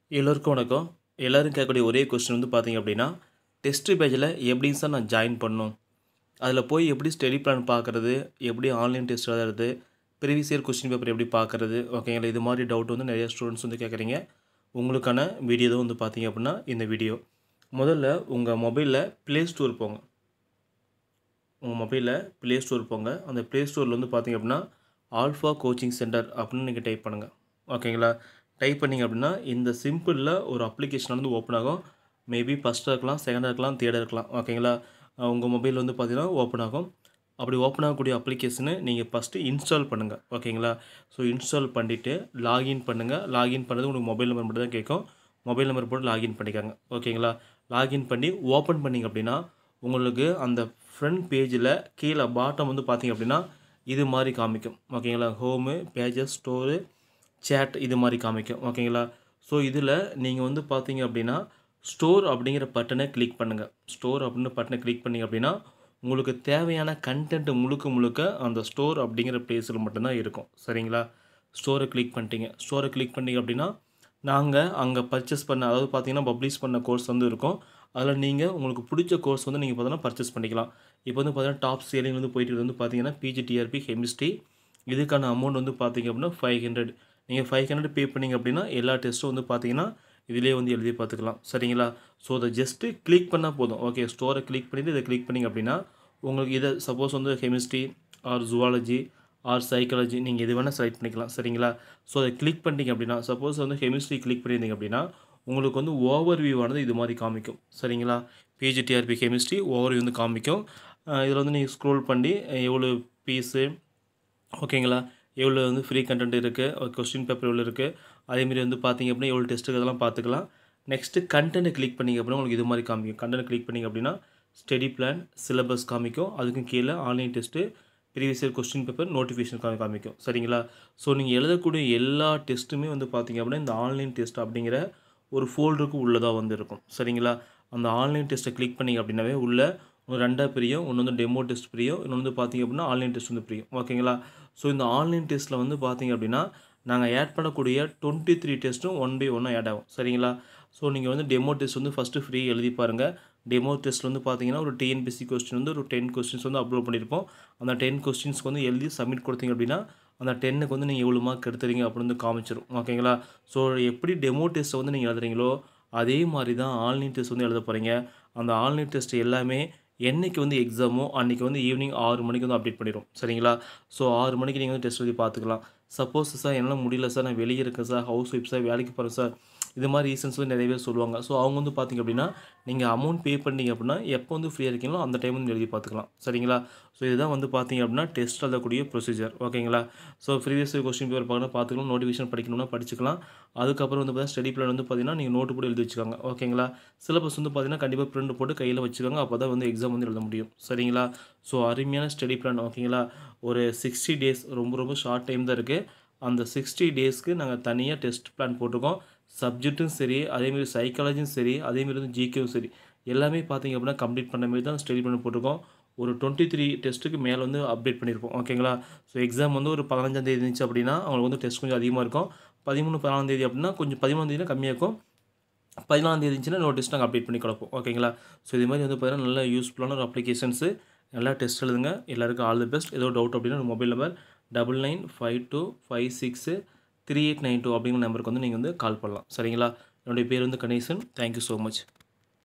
எல்லோருக்கும் வணக்கம் எல்லோரும் கேட்கக்கூடிய ஒரே கொஸ்டின் வந்து பார்த்தீங்க அப்படின்னா டெஸ்ட் பேஜில் எப்படி சார் நான் ஜாயின் பண்ணணும் அதில் போய் எப்படி ஸ்டடி பிளான் பார்க்குறது எப்படி ஆன்லைன் டெஸ்ட் எழுதுறது ப்ரீவியஸ் இயர் கொஸ்டின் பேப்பர் எப்படி பார்க்குறது ஓகேங்களா இது மாதிரி டவுட் வந்து நிறைய ஸ்டூடெண்ட்ஸ் வந்து கேட்குறீங்க உங்களுக்கான வீடியோ தான் வந்து பார்த்தீங்க அப்படின்னா இந்த வீடியோ முதல்ல உங்கள் மொபைலில் ப்ளே ஸ்டோர் போங்க உங்கள் மொபைலில் ப்ளே ஸ்டோர் போங்க அந்த ப்ளே ஸ்டோரில் வந்து பார்த்தீங்க அப்படின்னா ஆல்ஃபா கோச்சிங் சென்டர் அப்படின்னு நீங்கள் டைப் பண்ணுங்கள் ஓகேங்களா டைப் பண்ணிங்க அப்படின்னா இந்த சிம்பிளில் ஒரு அப்ளிகேஷன் வந்து ஓப்பன் ஆகும் மேபி ஃபஸ்ட்டாக இருக்கலாம் செகண்டாக இருக்கலாம் தேர்டாக இருக்கலாம் ஓகேங்களா உங்கள் மொபைல் வந்து பார்த்தீங்கன்னா ஓப்பன் ஆகும் அப்படி ஓப்பன் ஆகக்கூடிய அப்ளிகேஷனை நீங்கள் ஃபஸ்ட்டு இன்ஸ்டால் பண்ணுங்கள் ஓகேங்களா ஸோ இன்ஸ்டால் பண்ணிவிட்டு லாகின் பண்ணுங்கள் லாகின் பண்ணது உங்களுக்கு மொபைல் நம்பர் மட்டும் தான் கேட்கும் மொபைல் நம்பர் போட்டு லாகின் பண்ணிக்காங்க ஓகேங்களா லாகின் பண்ணி ஓப்பன் பண்ணிங்க அப்படின்னா உங்களுக்கு அந்த ஃப்ரண்ட் பேஜில் கீழே பாட்டம் வந்து பார்த்தீங்க அப்படின்னா இது மாதிரி காமிக்கும் ஓகேங்களா ஹோமு பேஜஸ் ஸ்டோரு சேட் இது மாதிரி காமிக்கும் ஓகேங்களா ஸோ இதில் நீங்கள் வந்து பார்த்தீங்க அப்படின்னா ஸ்டோர் அப்படிங்கிற பட்டனை கிளிக் பண்ணுங்கள் ஸ்டோர் அப்படின்னு பட்டனை கிளிக் பண்ணிங்க அப்படின்னா உங்களுக்கு தேவையான கண்டென்ட் முழுக்க முழுக்க அந்த ஸ்டோர் அப்படிங்கிற பிளேஸில் மட்டும்தான் இருக்கும் சரிங்களா ஸ்டோரை கிளிக் பண்ணிட்டீங்க ஸ்டோரை கிளிக் பண்ணிங்க அப்படின்னா நாங்கள் அங்கே பர்ச்சேஸ் பண்ண அதாவது பார்த்தீங்கன்னா பப்ளிஷ் பண்ண கோர்ஸ் வந்து இருக்கும் அதில் நீங்கள் உங்களுக்கு பிடிச்ச கோர்ஸ் வந்து நீங்கள் பார்த்தீங்கன்னா பர்ச்சேஸ் பண்ணிக்கலாம் இப்போ வந்து பார்த்தீங்கன்னா டாப் சேலிங் வந்து போயிட்டு வந்து பார்த்தீங்கன்னா பிஜிடிஆர்பி கெமிஸ்ட்ரி இதுக்கான அமௌண்ட் வந்து பார்த்தீங்க அப்படின்னா ஃபைவ் ஹண்ட்ரட் நீங்கள் ஃபைவ் ஹண்ட்ரட் பே பண்ணிங்க அப்படின்னா எல்லா டெஸ்ட்டும் வந்து பார்த்தீங்கன்னா இதிலே வந்து எழுதி பார்த்துக்கலாம் சரிங்களா ஸோ அதை ஜஸ்ட்டு கிளிக் பண்ணால் போதும் ஓகே ஸ்டோரை கிளிக் பண்ணிவிட்டு இதை கிளிக் பண்ணிங்க அப்படின்னா உங்களுக்கு இதை சப்போஸ் வந்து chemistry or zoology or psychology நீங்கள் எது வேணால் செலக்ட் பண்ணிக்கலாம் சரிங்களா ஸோ அதை கிளிக் பண்ணிட்டீங்க அப்படின்னா சப்போஸ் வந்து கெமிஸ்ட்ரி கிளிக் பண்ணியிருந்தீங்க அப்படின்னா உங்களுக்கு வந்து ஓவர் வியூவானது இது மாதிரி காமிக்கும் சரிங்களா பிஜிடிஆர்பி கெமிஸ்ட்ரி ஓவர் வியூ வந்து காமிக்கும் இதில் வந்து நீங்கள் ஸ்க்ரோல் பண்ணி எவ்வளோ பீஸு ஓகேங்களா எவ்வளோ வந்து ஃப்ரீ கண்டென்ட் இருக்குது கொஸ்டின் பேப்பர் எவ்வளோ இருக்குது அதேமாரி வந்து பார்த்தீங்க அப்படின்னா எவ்வளோ டெஸ்ட்டு அதெல்லாம் பார்த்துக்கலாம் நெக்ஸ்ட்டு கண்டென்ட்டை கிளிக் பண்ணிங்க அப்படின்னா உங்களுக்கு இது மாதிரி காமிக்கும் கண்டென்ட் கிளிக் பண்ணிங்க அப்படின்னா ஸ்டடி பிளான் சிலபஸ் காமிக்கும் அதுக்கும் கீழே online test previous year question paper notification காமிக்கும் சரிங்களா ஸோ நீங்கள் எழுதக்கூடிய எல்லா டெஸ்ட்டுமே வந்து பார்த்தீங்க அப்படின்னா இந்த ஆன்லைன் டெஸ்ட் அப்படிங்கிற ஒரு ஃபோல்டருக்கு உள்ளதாக வந்து இருக்கும் சரிங்களா அந்த ஆன்லைன் டெஸ்ட்டை கிளிக் பண்ணிங்க அப்படின்னாவே உள்ள ஒன்று ரெண்டாக பிரியும் ஒன்று வந்து டெமோ டெஸ்ட் பிரியும் இன்னொன்று வந்து பார்த்திங்க அப்படின்னா ஆன்லைன் டெஸ்ட் வந்து பிரியும் ஓகேங்களா ஸோ இந்த ஆன்லைன் டெஸ்ட்டில் வந்து பார்த்திங்க அப்படின்னா நாங்கள் ஆட் பண்ணக்கூடிய டுவெண்ட்டி த்ரீ டெஸ்ட்டும் ஒன் பை ஒன்னாக ஆட் ஆகும் சரிங்களா ஸோ நீங்கள் வந்து டெமோ டெஸ்ட் வந்து ஃபஸ்ட்டு ஃப்ரீ எழுதி பாருங்கள் டெமோ டெஸ்ட் வந்து பார்த்தீங்கன்னா ஒரு டிஎன்பிசி கொஸ்டின் வந்து ஒரு டென் கொஸ்டின்ஸ் வந்து அப்லோட் பண்ணியிருப்போம் அந்த டென் கொஸ்டின்ஸ்க்கு வந்து எழுதி சப்மிட் கொடுத்தீங்க அப்படின்னா அந்த டென்னுக்கு வந்து நீங்கள் எவ்வளோ மார்க் எடுத்துறீங்க அப்படின்னு வந்து காமிச்சிடும் ஓகேங்களா ஸோ எப்படி டெமோ டெஸ்ட்டை வந்து நீங்கள் எழுதுறீங்களோ அதே மாதிரி தான் ஆன்லைன் டெஸ்ட் வந்து எழுத போகிறீங்க அந்த ஆன்லைன் டெஸ்ட் எல்லாமே என்றைக்கு வந்து எக்ஸாமோ அன்றைக்கி வந்து ஈவினிங் ஆறு மணிக்கு வந்து அப்டேட் பண்ணிடும் சரிங்களா ஸோ ஆறு மணிக்கு நீங்கள் வந்து டெஸ்ட் எழுதி பார்த்துக்கலாம் சப்போஸ் சார் என்னால் முடியல சார் நான் வெளியே இருக்கேன் சார் ஹவுஸ் ஒய்ஃப் சார் வேலைக்கு போகிறேன் சார் இது மாதிரி ரீசன்ஸ் வந்து நிறைய பேர் சொல்லுவாங்க ஸோ அவங்க வந்து பார்த்திங்க அப்படின்னா நீங்கள் அமௌண்ட் பே பண்ணிங்க அப்படின்னா எப்போ வந்து ஃப்ரீயாக இருக்கீங்களோ அந்த டைம் வந்து எழுதி பார்த்துக்கலாம் சரிங்களா ஸோ இதுதான் வந்து பார்த்திங்க அப்படின்னா டெஸ்ட் எழுதக்கூடிய ப்ரொசீஜர் ஓகேங்களா ஸோ ப்ரீவியஸ் கொஸ்டின் பேப்பர் பார்க்கணும் பார்த்துக்கலாம் நோட்டிஃபிகேஷன் படிக்கணும்னா படிச்சுக்கலாம் அதுக்கப்புறம் வந்து பார்த்தீங்கன்னா ஸ்டடி பிளான் வந்து பார்த்தீங்கன்னா நீங்கள் நோட்டு போட்டு எழுதி வச்சுக்கோங்க ஓகேங்களா சிலபஸ் வந்து பார்த்தீங்கன்னா கண்டிப்பாக பிரிண்ட் போட்டு கையில் வச்சுக்கோங்க அப்போ தான் வந்து எக்ஸாம் வந்து எழுத முடியும் சரிங்களா ஸோ அருமையான ஸ்டடி பிளான் ஓகேங்களா ஒரு சிக்ஸ்டி டேஸ் ரொம்ப ரொம்ப ஷார்ட் டைம் தான் இருக்குது அந்த சிக்ஸ்டி டேஸ்க்கு நாங்கள் தனியாக டெஸ்ட் பிளான் போட்டிருக்கோம் சப்ஜெக்ட்டும் சரி அதேமாரி சைக்காலஜியும் சரி அதேமாரி வந்து ஜிகேவும் சரி எல்லாமே பார்த்தீங்க அப்படின்னா கம்ப்ளீட் பண்ண மாதிரி தான் ஸ்டடி பண்ணி போட்டிருக்கோம் ஒரு டுவெண்ட்டி த்ரீ டெஸ்ட்டுக்கு மேலே வந்து அப்டேட் பண்ணியிருப்போம் ஓகேங்களா ஸோ எக்ஸாம் வந்து ஒரு பதினஞ்சாம் தேதி இருந்துச்சு அப்படின்னா அவங்களுக்கு வந்து டெஸ்ட் கொஞ்சம் அதிகமாக இருக்கும் பதிமூணு பதினாலாம் தேதி அப்படின்னா கொஞ்சம் பதிமூணாம் தேதினா கம்மியாக இருக்கும் பதினாலாம் தேதி இருந்துச்சுன்னா இன்னொரு டெஸ்ட் நாங்கள் அப்டேட் பண்ணி கொடுப்போம் ஓகேங்களா ஸோ இது மாதிரி வந்து பார்த்தீங்கன்னா நல்ல யூஸ்ஃபுல்லான ஒரு அப்ளிகேஷன்ஸு நல்லா டெஸ்ட் எழுதுங்க எல்லாருக்கும் ஆல் தி பெஸ்ட் ஏதோ டவுட் அப்படின்னா mobile number double nine five two five six three eight nine two அப்படிங்கிற நம்பருக்கு வந்து நீங்கள் வந்து கால் பண்ணலாம் சரிங்களா என்னுடைய பேர் வந்து கணேசன் தேங்க்யூ ஸோ மச்